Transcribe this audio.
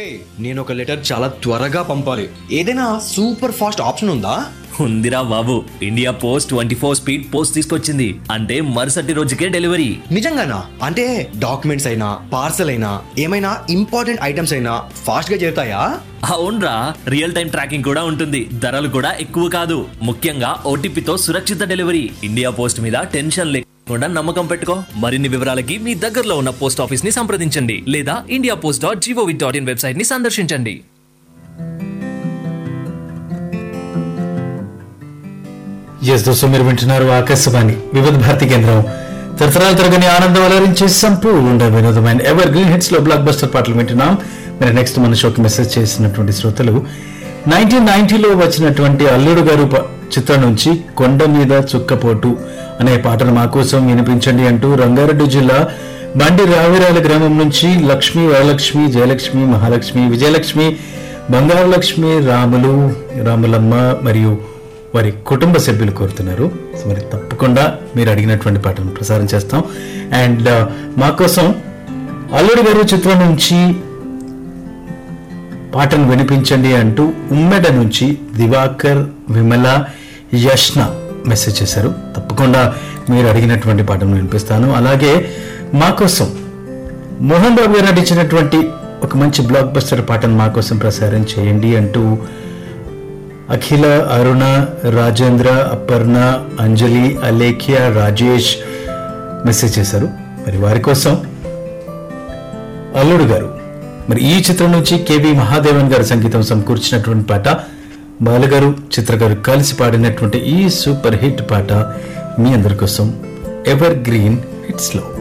ఒరే నేను ఒక లెటర్ చాలా త్వరగా పంపాలి ఏదైనా సూపర్ ఫాస్ట్ ఆప్షన్ ఉందా ఉందిరా బాబు India post twenty four speed post తీసుకొచ్చింది అంటే మరుసటి రోజుకే డెలివరీ నిజంగానా అంటే డాక్యుమెంట్స్ అయినా పార్సల్ అయినా ఏమైనా ఇంపార్టెంట్ ఐటమ్స్ అయినా ఫాస్ట్ గా చేరుతాయా అవునరా రియల్ టైం ట్రాకింగ్ కూడా ఉంటుంది ధరలు కూడా ఎక్కువ కాదు ముఖ్యంగా ఓటీపీతో సురక్షిత డెలివరీ ఇండియా పోస్ట్ మీద టెన్షన్ లేకుండా నమ్మకం పెట్టుకో మరిన్ని వివరాలకి మీ దగ్గరలో ఉన్న పోస్ట్ ఆఫీస్ ని సంప్రదించండి లేదా India post dot GOV dot in website ని సందర్శించండి ఎస్ దోస్తు మీరు వింటున్నారు ఆకాశవాణి వివిధ భారతి కేంద్రం తరతరాల తరగని ఆనందం అలరించి సంపూర్ణ వినోదమైన ఎవర్ గ్రీన్ హిట్స్ లో బ్లాక్ బస్టర్ పాటలు వింటున్నాం మీరు నెక్స్ట్ మన షోకి మెసేజ్ చేసినటువంటి శ్రోతలు నైన్టీన్ నైన్టీలో వచ్చినటువంటి అల్లుడు గారు ప- చిత్రం నుంచి కొండ మీద చుక్కపోటు అనే పాటను మా కోసం వినిపించండి అంటూ రంగారెడ్డి జిల్లా బండి రావిరాల గ్రామం నుంచి లక్ష్మి వరలక్ష్మి జయలక్ష్మి మహాలక్ష్మి విజయలక్ష్మి బంగారు లక్ష్మి రాములు రాములమ్మ మరియు వారి కుటుంబ సభ్యులు కోరుతున్నారు సో మరి తప్పకుండా మీరు అడిగినటువంటి పాటను ప్రసారం చేస్తాం అండ్ మా కోసం అల్లుడి గారు చిత్రం నుంచి పాటను వినిపించండి అంటూ ఉమ్మెడ నుంచి దివాకర్ విమల యష్న మెసేజ్ చేశారు తప్పకుండా మీరు అడిగినటువంటి పాటను వినిపిస్తాను అలాగే మా కోసం మోహన్ బాబు గారు నటించినటువంటి ఒక మంచి బ్లాక్ బస్టర్ పాటను మా కోసం ప్రసారం చేయండి అంటూ అఖిల అరుణ రాజేంద్ర అపర్ణ అంజలి అలేఖ్య రాజేష్ మెసేజ్ చేశారు మరి వారి కోసం అల్లుడు గారు మరి ఈ చిత్రం నుంచి కేవి మహాదేవన్ గారు సంగీతం సమకూర్చినటువంటి పాట బాలగారు చిత్ర గారు కలిసి పాడినటువంటి ఈ సూపర్ హిట్ పాట మీ అందరి కోసం ఎవర్ గ్రీన్ హిట్స్ లో